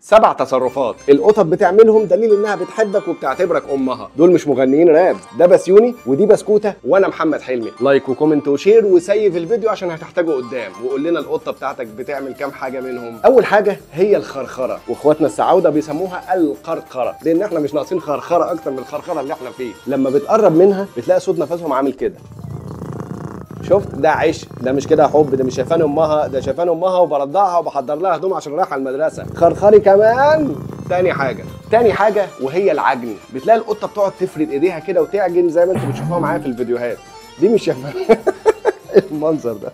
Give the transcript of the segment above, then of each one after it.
سبع تصرفات القطط بتعملهم دليل انها بتحبك وبتعتبرك امها دول مش مغنيين راب ده بسيوني ودي بسكوته وانا محمد حلمي لايك وكومنت وشير وسيف الفيديو عشان هتحتاجه قدام وقول لنا القطه بتاعتك بتعمل كام حاجه منهم اول حاجه هي الخرخره واخواتنا السعوده بيسموها القرقره لان احنا مش ناقصين خرخره اكتر من الخرخره اللي احنا فيه لما بتقرب منها بتلاقي صوت نفسهم عامل كده شفت ده عشق ده مش كده حب ده مش شايفان امها ده شايفان امها وبرضعها وبحضر لها هدوم عشان رايحه المدرسه خرخري كمان تاني حاجه تاني حاجه وهي العجن بتلاقي القطه بتقعد تفرد ايديها كده وتعجن زي ما انتم بتشوفوها معايا في الفيديوهات دي مش شايفان ايه المنظر ده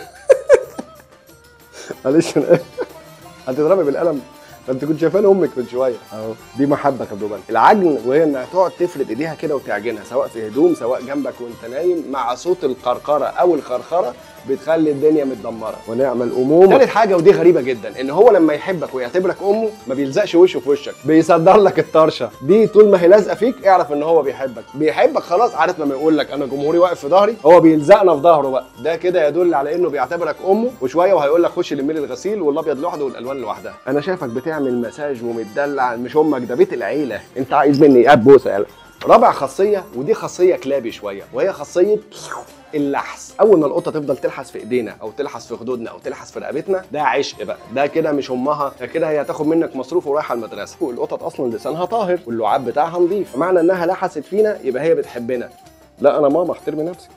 معلش انا هتضربي بالقلم ده انت كنت شايفان امك من شويه اهو دي محبه كدوبان العجن وهي انها تقعد تفرد ايديها كده وتعجنها سواء في هدوم سواء جنبك وانت نايم مع صوت القرقره او الخرخره بتخلي الدنيا متدمره ونعم الامومه ثالث حاجه ودي غريبه جدا ان هو لما يحبك ويعتبرك امه ما بيلزقش وشه في وشك بيصدر لك الطرشه دي طول ما هي لازقه فيك اعرف ان هو بيحبك بيحبك خلاص عارف لما يقول لك انا جمهوري واقف في ظهري هو بيلزقنا في ظهره بقى ده كده يدل على انه بيعتبرك امه وشويه وهيقول لك خش لميل الغسيل والابيض لوحده والالوان لوحدها انا شايفك بتعمل مساج ومتدلع مش امك ده بيت العيله انت عايز مني ايه بوسه يلا رابع خاصيه ودي خاصيه كلابي شويه وهي خاصيه اللحس اول ما القطه تفضل تلحس في ايدينا او تلحس في خدودنا او تلحس في رقبتنا ده عشق بقى ده كده مش امها ده كده هي هتاخد منك مصروف ورايحه المدرسه والقطط اصلا لسانها طاهر واللعاب بتاعها نظيف معنى انها لحست فينا يبقى هي بتحبنا لا انا ماما احترمي نفسك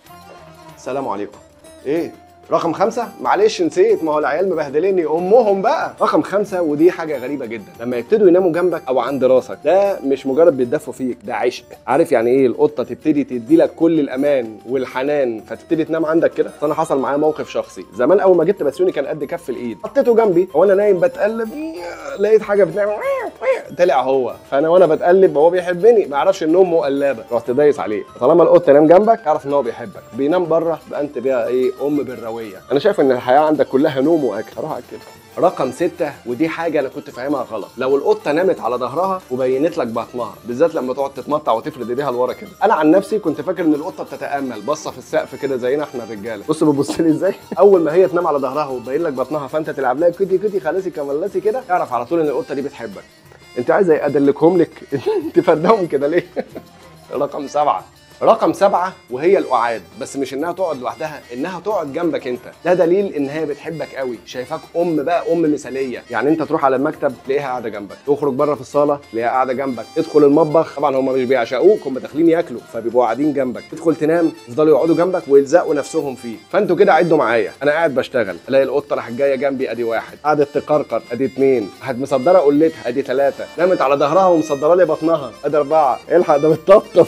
السلام عليكم ايه رقم خمسة معلش نسيت ما هو العيال مبهدليني امهم بقى رقم خمسة ودي حاجة غريبة جدا لما يبتدوا يناموا جنبك او عند راسك ده مش مجرد بيتدفوا فيك ده عشق عارف يعني ايه القطة تبتدي تدي لك كل الامان والحنان فتبتدي تنام عندك كده انا حصل معايا موقف شخصي زمان اول ما جبت بسيوني كان قد كف الايد حطيته جنبي وانا نايم بتقلب لقيت حاجة بتنام طلع هو فانا وانا بتقلب هو بيحبني ما اعرفش ان امه قلابه رحت دايس عليه طالما القط نام جنبك اعرف ان هو بيحبك بينام بره يبقى انت بيها ايه ام بالرويه انا شايف ان الحياه عندك كلها نوم واكل اروح اكل رقم ستة ودي حاجة أنا كنت فاهمها غلط، لو القطة نامت على ظهرها وبينت لك بطنها، بالذات لما تقعد تتمطع وتفرد ايديها لورا كده، أنا عن نفسي كنت فاكر إن القطة بتتأمل باصة في السقف كده زينا إحنا الرجالة، بص بتبص لي إزاي؟ أول ما هي تنام على ظهرها وتبين لك بطنها فأنت تلعب لها كدي كدي خلاصي كملاسي كده، اعرف على طول إن القطة دي بتحبك. أنت عايز أدلكهم لك تفردهم كده ليه؟ رقم سبعة رقم سبعة وهي القعاد بس مش انها تقعد لوحدها انها تقعد جنبك انت ده دليل ان هي بتحبك قوي شايفاك ام بقى ام مثاليه يعني انت تروح على المكتب تلاقيها قاعده جنبك تخرج بره في الصاله تلاقيها قاعده جنبك تدخل المطبخ طبعا هم مش بيعشقوك هم داخلين ياكلوا فبيبقوا قاعدين جنبك تدخل تنام يفضلوا يقعدوا جنبك ويلزقوا نفسهم فيه فانتوا كده عدوا معايا انا قاعد بشتغل الاقي القطه راحت جايه جنبي ادي واحد قعدت تقرقر ادي اتنين راحت مصدره قلتها ادي ثلاثه نامت على ظهرها ومصدره لي بطنها ادي اربعه الحق ده بتطبطب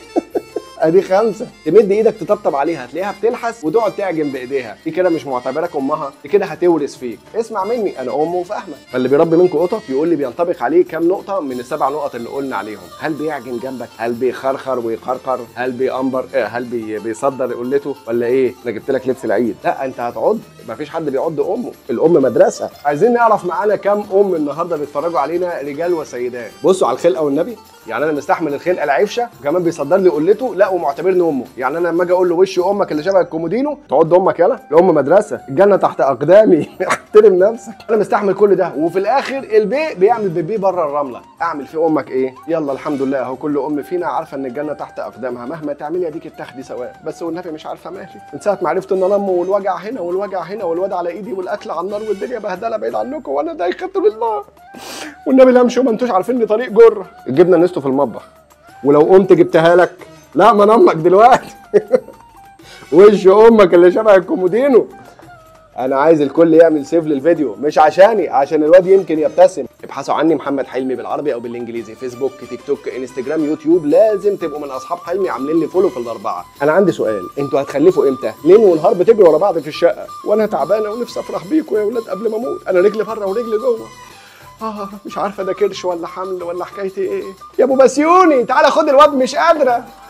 ادي خمسه تمد ايدك تطبطب عليها تلاقيها بتلحس وتقعد تعجن بايديها دي كده مش معتبرك امها دي كده هتورث فيك اسمع مني انا ام وفاهمه فاللي بيربي منكم قطط يقول لي بينطبق عليه كام نقطه من السبع نقط اللي قلنا عليهم هل بيعجن جنبك هل بيخرخر ويقرقر هل بيأمبر إيه هل بي بيصدر قلته ولا ايه انا جبت لك لبس العيد لا انت هتعض مفيش حد بيعض امه الام مدرسه عايزين نعرف معانا كام ام النهارده بيتفرجوا علينا رجال وسيدات بصوا على الخلقه والنبي يعني انا مستحمل الخلقه العفشه وكمان بيصدر لي قلته لا ومعتبرني امه يعني انا لما اجي اقول له وش امك اللي شبه الكومودينو تعض امك يلا الام مدرسه الجنه تحت اقدامي احترم نفسك انا مستحمل كل ده وفي الاخر البي بيعمل بيبي بره الرمله اعمل في امك ايه يلا الحمد لله اهو كل ام فينا عارفه ان الجنه تحت اقدامها مهما تعملي اديك التاخدي سواء بس والنبي مش عارفه مالي من ساعه ما عرفت ان انا ام والوجع هنا والوجع هنا والواد على ايدي والاكل على النار والدنيا بهدله بعيد عنكم وانا دايخه طول النهار والنبي لا امشوا ما انتوش عارفين لي طريق جره الجبنه نستو في المطبخ ولو قمت جبتها لك لا ما انا امك دلوقتي وش امك اللي شبه الكومودينو انا عايز الكل يعمل سيف للفيديو مش عشاني عشان الواد يمكن يبتسم ابحثوا عني محمد حلمي بالعربي او بالانجليزي فيسبوك تيك توك انستجرام يوتيوب لازم تبقوا من اصحاب حلمي عاملين لي فولو في الاربعه انا عندي سؤال انتوا هتخلفوا امتى ليل ونهار بتجروا ورا بعض في الشقه وانا تعبانه ونفسي افرح بيكم يا ولاد قبل ما اموت انا رجلي بره ورجلي جوه اه مش عارفه ده كرش ولا حمل ولا حكايتي ايه يا ابو بسيوني تعالى خد الواد مش قادره